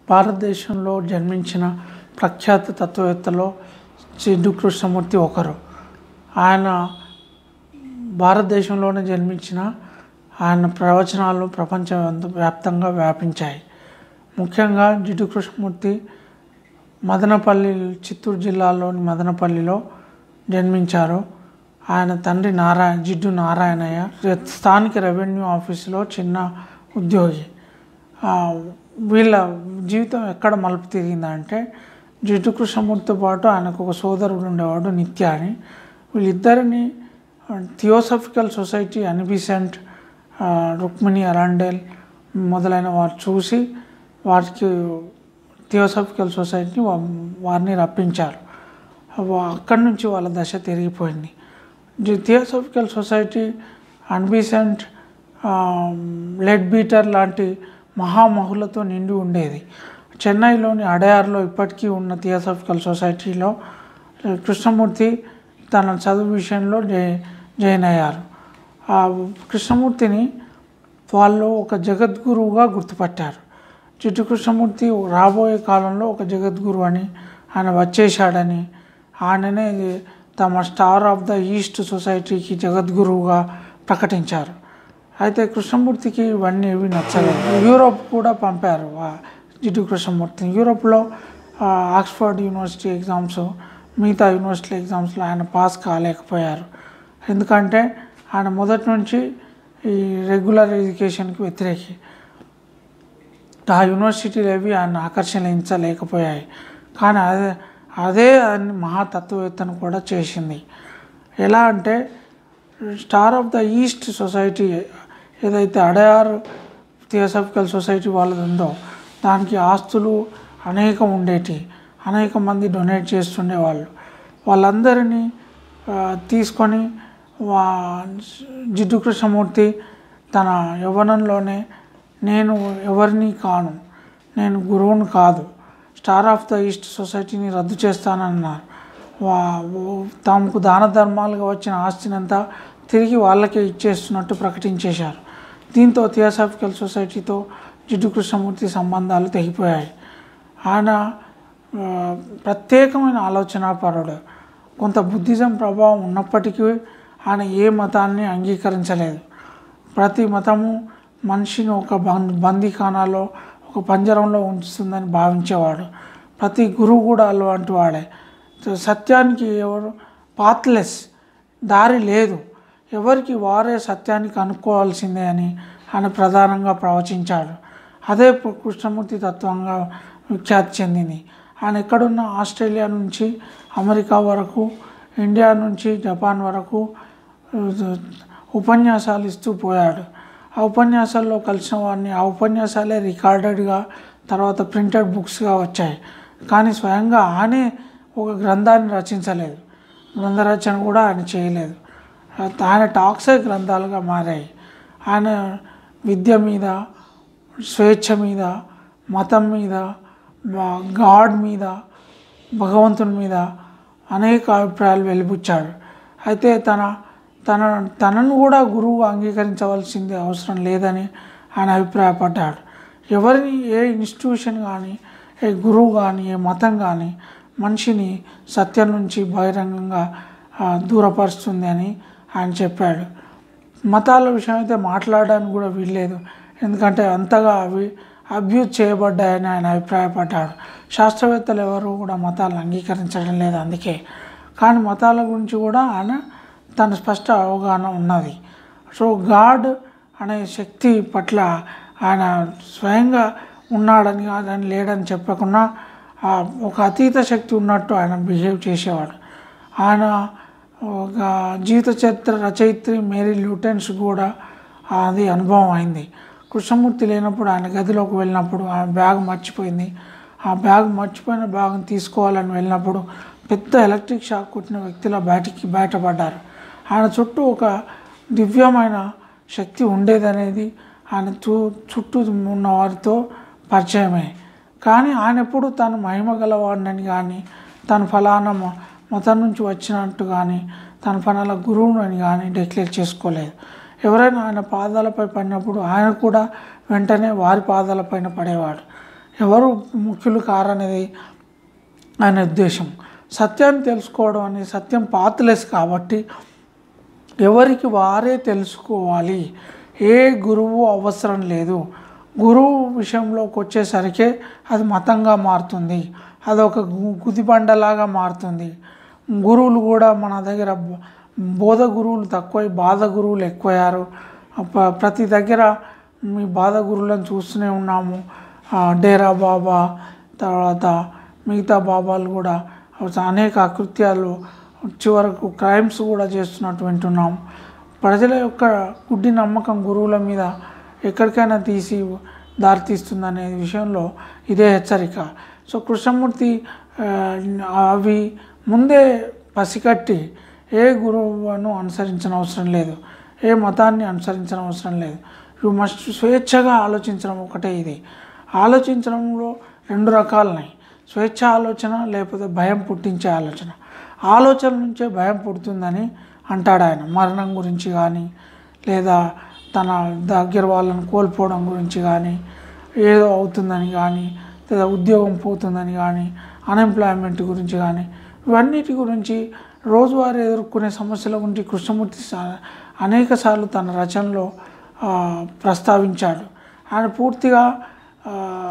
భారతదేశంలో జన్మించిన ప్రఖ్యాత తత్వవేత్తలో జిడ్డు కృష్ణమూర్తి ఒకరు ఆయన భారతదేశంలోనే జన్మించిన ఆయన ప్రవచనాలు ప్రపంచ వ్యాప్తంగా వ్యాపించాయి ముఖ్యంగా జిడ్డు కృష్ణమూర్తి మదనపల్లి చిత్తూరు జిల్లాలోని మదనపల్లిలో జన్మించారు ఆయన తండ్రి నారాయణ జిడ్డు నారాయణయ్య స్థానిక రెవెన్యూ ఆఫీసులో చిన్న ఉద్యోగి ఆ, వీళ్ళ జీవితం ఎక్కడ మలుపు తిరిగిందంటే జిడ్డు కృష్ణమూర్తితో పాటు ఆయనకు ఒక సోదరుడు ఉండేవాడు నిత్య అని వీళ్ళిద్దరిని థియోసఫికల్ సొసైటీ అనిబిసెంట్ ఆ, రుక్మిణి అరాండేల్ మొదలైన వారు చూసి వారికి థియోసఫికల్ సొసైటీ వా- వారిని రప్పించారు వా- అక్కడి నుంచి వాళ్ళ దశ తిరిగిపోయింది the theosophical society Annie Besant Leadbeater లాంటి మహామహులతో నిండి ఉండేది చెన్నైలోని అడయార్లో ఇప్పటికీ ఉన్న థియోసఫికల్ సొసైటీలో ఆ, కృష్ణమూర్తి తన చదువు విషయంలో జై జాయిన్ అయ్యారు ఆ కృష్ణమూర్తిని వాళ్ళు ఒక జగద్గురువుగా గుర్తుపట్టారు చిట్టు కృష్ణమూర్తి రాబోయే కాలంలో ఒక జగద్గురు అని ఆయన వచ్చేసాడని ఆయననే తమ స్టార్ ఆఫ్ ద ఈస్ట్ సొసైటీకి జగద్గురువుగా ప్రకటించారు అయితే కృష్ణమూర్తికి ఇవన్నీ ఏవి నచ్చలేదు యూరోప్ కూడా పంపారు ఆ జిడ్డు కృష్ణమూర్తిని యూరోప్లో ఆ, ఆక్స్ఫర్డ్ యూనివర్సిటీ ఎగ్జామ్స్ మిగతా యూనివర్సిటీ ఎగ్జామ్స్లో ఆయన పాస్ కాలేకపోయారు ఎందుకంటే ఆయన మొదటి నుంచి ఈ రెగ్యులర్ ఎడ్యుకేషన్కి వ్యతిరేకి ఆ యూనివర్సిటీలు ఏవి ఆయన ఆకర్షించలేకపోయాయి కానీ అదే అదే ఆయన మహాతత్వవేత్తను కూడా చేసింది ఎలా అంటే star of the east society ఏదైతే అడయార్ థియోసఫికల్ సొసైటీ వాళ్ళది ఉందో దానికి ఆస్తులు అనేకం ఉండేటి అనేక మంది డొనేట్ చేస్తుండేవాళ్ళు వాళ్ళందరినీ ఆ, తీసుకొని వా జిడ్డు కృష్ణమూర్తి తన యవ్వనంలోనే నేను ఎవరిని కాను నేను గురువుని కాదు స్టార్ ఆఫ్ ద ఈస్ట్ సొసైటీని రద్దు చేస్తానన్నారు వా తమకు దాన ధర్మాలుగా వచ్చిన ఆస్తినంతా తిరిగి వాళ్ళకే ఇచ్చేస్తున్నట్టు ప్రకటించేశారు దీంతో థియోసాఫికల్ సొసైటీతో జిడ్డు కృష్ణమూర్తి సంబంధాలు తెగిపోయాయి ఆయన ఆ, ప్రత్యేకమైన ఆలోచనాపరుడు కొంత బుద్ధిజం ప్రభావం ఉన్నప్పటికీ ఆయన ఏ మతాన్ని అంగీకరించలేదు ప్రతి మతము మనిషిని ఒక బం- బందీఖానాలో ఒక పంజరంలో ఉంచుతుందని భావించేవాడు ప్రతి గురువు కూడా అలాంటి వాడే సత్యానికి ఎవరు పాత్లెస్ దారి లేదు ఎవరికి వారే సత్యాన్ని కనుక్కోవాల్సిందే అని ఆయన ప్రధానంగా ప్రవచించాడు అదే పు- కృష్ణమూర్తి తత్వంగా విఖ్యాతి చెందింది ఆయన ఎక్కడున్న ఆస్ట్రేలియా నుంచి అమెరికా వరకు ఇండియా నుంచి జపాన్ వరకు ఆ, ఉపన్యాసాలు ఇస్తూ పోయాడు ఆ ఉపన్యాసాల్లో కలిసిన వారిని ఆ ఉపన్యాసాలే రికార్డెడ్గా తర్వాత ప్రింటెడ్ బుక్స్గా వచ్చాయి కానీ స్వయంగా ఆయనే ఒక గ్రంథాన్ని రచించలేదు గ్రంథ రచన కూడా ఆయన చేయలేదు ఆయన టాక్సే గ్రంథాలుగా మారాయి ఆయన విద్య మీద స్వేచ్ఛ మీద మతం మీద బా- గాడ్ మీద భగవంతుని మీద అనేక అభిప్రాయాలు వెలిబుచ్చాడు అయితే తన తన తనను కూడా గురువు అంగీకరించవలసింది అవసరం లేదని ఆయన అభిప్రాయపడ్డాడు ఎవరిని ఏ ఇన్స్టిట్యూషన్ కానీ ఏ గురువు కానీ ఏ మతం కానీ మనిషిని సత్యం నుంచి బహిరంగంగా ఆ, దూరపరుస్తుంది అని ఆయన చెప్పాడు మతాల విషయం అయితే మాట్లాడడానికి కూడా వీల్లేదు ఎందుకంటే అంతగా అవి అబ్యూజ్ చేయబడ్డాయని ఆయన అభిప్రాయపడ్డాడు శాస్త్రవేత్తలు ఎవరు కూడా మతాలను అంగీకరించడం లేదు అందుకే కానీ మతాల గురించి కూడా ఆయన తన స్పష్ట అవగాహన ఉన్నది సో గాడ్ అనే శక్తి పట్ల ఆయన స్వయంగా ఉన్నాడని కాదని లేడని చెప్పకుండా ఆ ఒక అతీత శక్తి ఉన్నట్టు ఆయన బిహేవ్ చేసేవాడు ఆయన ఒక జీవిత చరిత్ర రచయిత్రి మేరీ ల్యూటెన్స్ కూడా అది అనుభవం అయింది కృష్ణమూర్తి లేనప్పుడు ఆయన గదిలోకి వెళ్ళినప్పుడు ఆ బ్యాగ్ మర్చిపోయింది ఆ బ్యాగ్ మర్చిపోయిన బ్యాగ్ని తీసుకోవాలని వెళ్ళినప్పుడు పెద్ద ఎలక్ట్రిక్ షాక్ కొట్టిన వ్యక్తిలో బయటికి బయటపడ్డారు ఆయన చుట్టూ ఒక దివ్యమైన శక్తి ఉండేదనేది ఆయన చూ చుట్టూ ఉన్న వారితో పరిచయమే కానీ ఆయన ఎప్పుడు తను మహిమ గలవాడినని కానీ తను ఫలానా మ- మతం నుంచి వచ్చినట్టు కానీ తన ఫలానా గురువును అని కానీ డిక్లేర్ చేసుకోలేదు ఎవరైనా ఆయన పాదాలపై పడినప్పుడు ఆయన కూడా వెంటనే వారి పాదాలపైన పడేవాడు ఎవరు ముఖ్యులు కారనేది ఆయన ఉద్దేశం సత్యాన్ని తెలుసుకోవడం అనేది సత్యం పాత్లెస్ కాబట్టి ఎవరికి వారే తెలుసుకోవాలి ఏ గురువు అవసరం లేదు గురువు విషయంలోకి వచ్చేసరికి అది మతంగా మారుతుంది అదొక గు- గుదిబండలాగా మారుతుంది గురువులు కూడా మన దగ్గర బ- బోధ గురువులు తక్కువై బాధ గురువులు ఎక్కువయ్యారు ప- ప్రతి దగ్గర మీ బాధ గురువులను చూస్తూనే ఉన్నాము ఆ, డేరా బాబా తర్వాత మిగతా బాబాలు కూడా అనేక అకృత్యాలు చివరకు క్రైమ్స్ కూడా చేస్తున్నట్టు వింటున్నాం ప్రజల యొక్క గుడ్డి నమ్మకం గురువుల మీద ఎక్కడికైనా తీసి దారితీస్తుందనే విషయంలో ఇదే హెచ్చరిక సో కృష్ణమూర్తి ఆ, అవి ముందే పసిగట్టి ఏ గురువును అనుసరించిన అవసరం లేదు ఏ మతాన్ని అనుసరించిన అవసరం లేదు యు మస్ట్ స్వేచ్ఛగా ఆలోచించడం ఒకటే ఇది ఆలోచించడంలో రెండు రకాలున్నాయి స్వేచ్ఛ ఆలోచన లేకపోతే భయం పుట్టించే ఆలోచన ఆలోచన నుంచే భయం పుడుతుందని అంటాడు ఆయన మరణం గురించి కానీ లేదా తన దగ్గర వాళ్ళని కోల్పోవడం గురించి కానీ ఏదో అవుతుందని కానీ లేదా ఉద్యోగం పోతుందని కానీ అన్ఎంప్లాయ్మెంట్ గురించి కానీ ఇవన్నిటి గురించి రోజువారీ ఎదుర్కొనే సమస్యల గురించి కృష్ణమూర్తి సా- అనేక సార్లు తన రచనలో ఆ, ప్రస్తావించాడు ఆయన పూర్తిగా ఆ,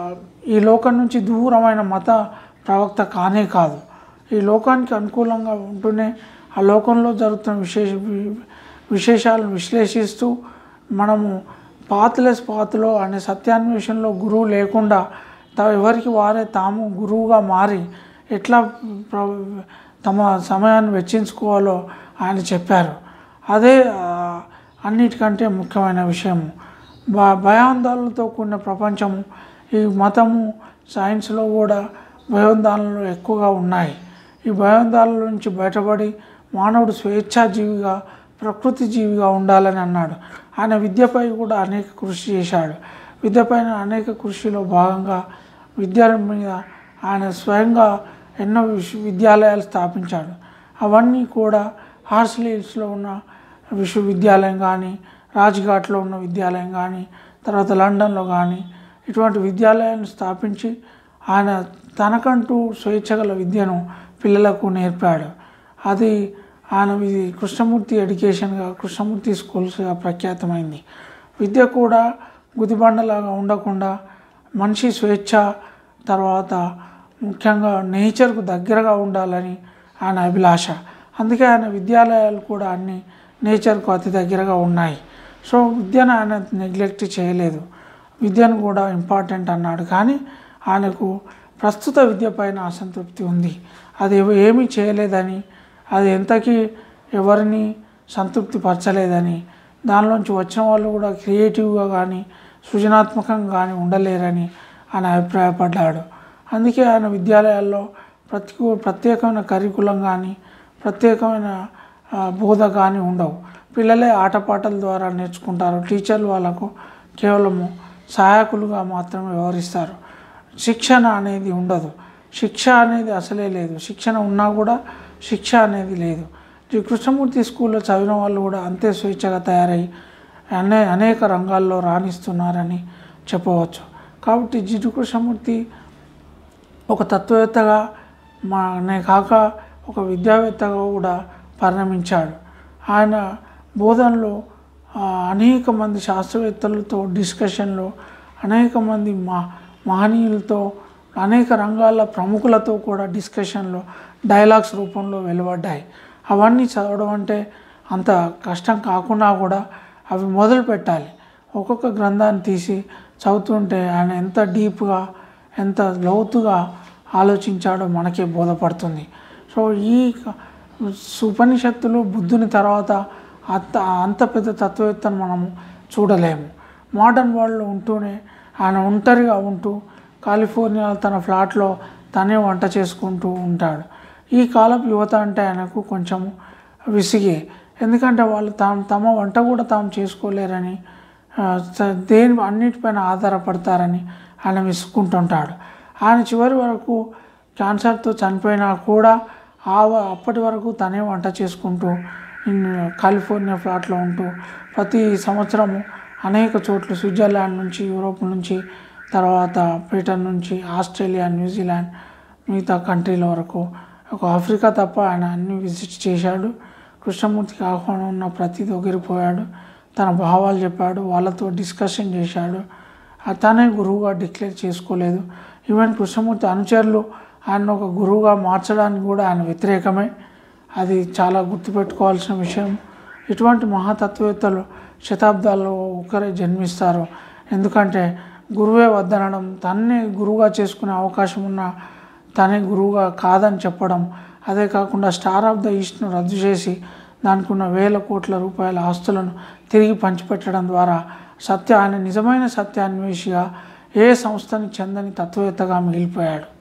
ఈ లోకం నుంచి దూరమైన మత ప్రవక్త కానే కాదు ఈ లోకానికి అనుకూలంగా ఉంటూనే ఆ లోకంలో జరుగుతున్న విశేష వి- విశేషాలను విశ్లేషిస్తూ మనము పాతులెస్ పాతులో అనే సత్యాన్వేషణలో గురువు లేకుండా తా ఎవరికి వారే తాము గురువుగా మారి ఎట్లా ప్ర- తమ సమయాన్ని వెచ్చించుకోవాలో ఆయన చెప్పారు అదే ఆ, అన్నిటికంటే ముఖ్యమైన విషయము భ భయాందోళనతో కూడిన ప్రపంచము ఈ మతము సైన్స్లో కూడా భయోందాలనలు ఎక్కువగా ఉన్నాయి ఈ భయోందాల నుంచి బయటపడి మానవుడు స్వేచ్ఛాజీవిగా ప్రకృతి జీవిగా ఉండాలని అన్నాడు ఆయన విద్యపై కూడా అనేక కృషి చేశాడు విద్యపైన అనేక కృషిలో భాగంగా విద్య మీద ఆయన స్వయంగా ఎన్నో విశ్వవిద్యాలయాలు స్థాపించాడు అవన్నీ కూడా హార్స్లీవ్స్లో ఉన్న విశ్వవిద్యాలయం కానీ రాజ్ఘాట్లో ఉన్న విద్యాలయం కానీ తర్వాత లండన్లో కానీ ఇటువంటి విద్యాలయాలను స్థాపించి ఆయన తనకంటూ స్వేచ్ఛగల విద్యను పిల్లలకు నేర్పాడు అది ఆయన ఇది కృష్ణమూర్తి ఎడ్యుకేషన్గా కృష్ణమూర్తి స్కూల్స్గా ప్రఖ్యాతమైంది విద్య కూడా గుదిబండలాగా ఉండకుండా మనిషి స్వేచ్ఛ తర్వాత ముఖ్యంగా నేచర్కు దగ్గరగా ఉండాలని ఆయన అభిలాష అందుకే ఆయన విద్యాలయాలు కూడా అన్ని నేచర్కు అతి దగ్గరగా ఉన్నాయి సో విద్యను ఆయన నెగ్లెక్ట్ చేయలేదు విద్యను కూడా ఇంపార్టెంట్ అన్నాడు కానీ ఆయనకు ప్రస్తుత విద్య పైన అసంతృప్తి ఉంది అది ఎవ- ఏమీ చేయలేదని అది ఎంతకీ ఎవరిని సంతృప్తి పరచలేదని దానిలోంచి వచ్చిన వాళ్ళు కూడా క్రియేటివ్గా కానీ సృజనాత్మకంగా కానీ ఉండలేరని ఆయన అభిప్రాయపడ్డాడు అందుకే ఆయన విద్యాలయాల్లో ప్రతి ప్రత్యేకమైన కరికులం కానీ ప్రత్యేకమైన ఆ, బోధ కానీ ఉండవు పిల్లలే ఆటపాటల ద్వారా నేర్చుకుంటారు టీచర్లు వాళ్ళకు కేవలము సహాయకులుగా మాత్రమే వ్యవహరిస్తారు శిక్షణ అనేది ఉండదు శిక్ష అనేది అసలే లేదు శిక్షణ ఉన్నా కూడా శిక్ష అనేది లేదు ఈ కృష్ణమూర్తి స్కూల్లో చదివిన వాళ్ళు కూడా అంతే స్వేచ్ఛగా తయారై అనే అనేక రంగాల్లో రాణిస్తున్నారని చెప్పవచ్చు కాబట్టి జిడ్డు కృష్ణమూర్తి ఒక తత్వవేత్తగా మానే కాక ఒక విద్యావేత్తగా కూడా పరిణమించాడు ఆయన బోధనలో ఆ, అనేక మంది శాస్త్రవేత్తలతో డిస్కషన్లో అనేక మంది మా మహనీయులతో అనేక రంగాల ప్రముఖులతో కూడా డిస్కషన్లో డైలాగ్స్ రూపంలో వెలువడ్డాయి అవన్నీ చదవడం అంటే అంత కష్టం కాకుండా కూడా అవి మొదలు పెట్టాలి ఒక్కొక్క గ్రంథాన్ని తీసి చదువుతుంటే ఆయన ఎంత డీప్గా ఎంత లోతుగా ఆలోచించాడో మనకే బోధపడుతుంది సో ఈ ఉపనిషత్తులు బుద్ధుని తర్వాత అంత అంత పెద్ద తత్వవేత్తను మనము చూడలేము మోడర్న్ వరల్డ్లో ఉంటూనే ఆయన ఒంటరిగా ఉంటూ కాలిఫోర్నియా తన ఫ్లాట్లో తనే వంట చేసుకుంటూ ఉంటాడు ఈ కాలపు యువత అంటే ఆయనకు కొంచెం విసిగే ఎందుకంటే వాళ్ళు తాము తమ వంట కూడా తాము చేసుకోలేరని ఆ, స- దేని అన్నిటిపైన ఆధారపడతారని ఆయన విసుక్కుంటుంటాడు ఆయన చివరి వరకు క్యాన్సర్తో చనిపోయినా కూడా ఆ వ- అప్పటి వరకు తనే వంట చేసుకుంటూ ఇన్ కాలిఫోర్నియా ఫ్లాట్లో ఉంటూ ప్రతి సంవత్సరము అనేక చోట్ల స్విట్జర్లాండ్ నుంచి యూరోప్ నుంచి తర్వాత బ్రిటన్ నుంచి ఆస్ట్రేలియా న్యూజిలాండ్ మిగతా కంట్రీల వరకు ఒక ఆఫ్రికా తప్ప ఆయన అన్ని విజిట్ చేశాడు కృష్ణమూర్తికి ఆహ్వానం ఉన్న ప్రతి దగ్గరికి పోయాడు తన భావాలు చెప్పాడు వాళ్ళతో డిస్కషన్ చేశాడు తనే గురువుగా డిక్లేర్ చేసుకోలేదు ఈవెన్ కృష్ణమూర్తి అనుచరులు ఆయన ఒక గురువుగా మార్చడానికి కూడా ఆయన వ్యతిరేకమే అది చాలా గుర్తుపెట్టుకోవాల్సిన విషయం ఇటువంటి మహాతత్వవేత్తలు శతాబ్దాల్లో ఒకరే జన్మిస్తారు ఎందుకంటే గురువే వద్దనడం తన్నే గురువుగా చేసుకునే అవకాశం ఉన్న తనే గురువుగా కాదని చెప్పడం అదే కాకుండా స్టార్ ఆఫ్ ద ఈస్ట్ను రద్దు చేసి దానికి ఉన్న వేల కోట్ల రూపాయల ఆస్తులను తిరిగి పంచిపెట్టడం ద్వారా సత్య ఆయన నిజమైన సత్యాన్వేషిగా ఏ సంస్థని చెందని తత్వవేత్తగా మిగిలిపోయాడు